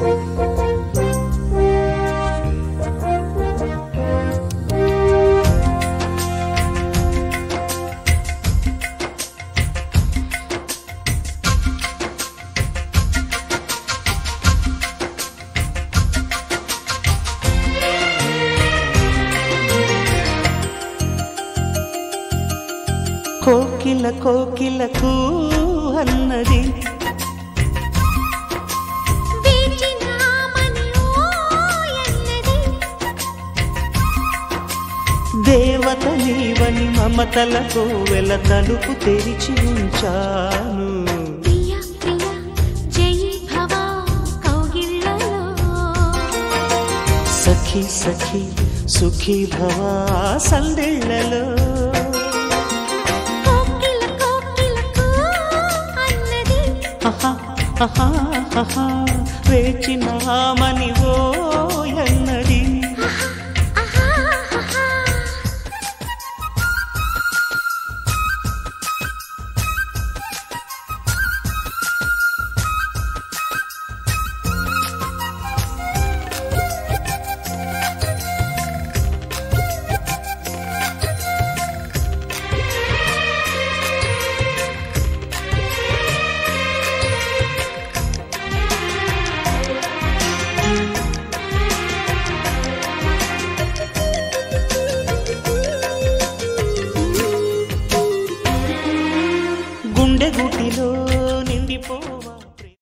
కోకిల కోకిలకు అన్నది వేచినామని ఓయన్నది దేవత నీవని మమతల కోవెల తలుపు తెరిచి ఉంచాను ప్రియ ప్రియ జై భవ కౌగిళ్ళలో సఖి సఖి సుఖీ భవ సందెళ్ళలో కోకిల కోకిలకు అన్నది ఆహా, ఆహా, ఆహా, వేచినామని ఓ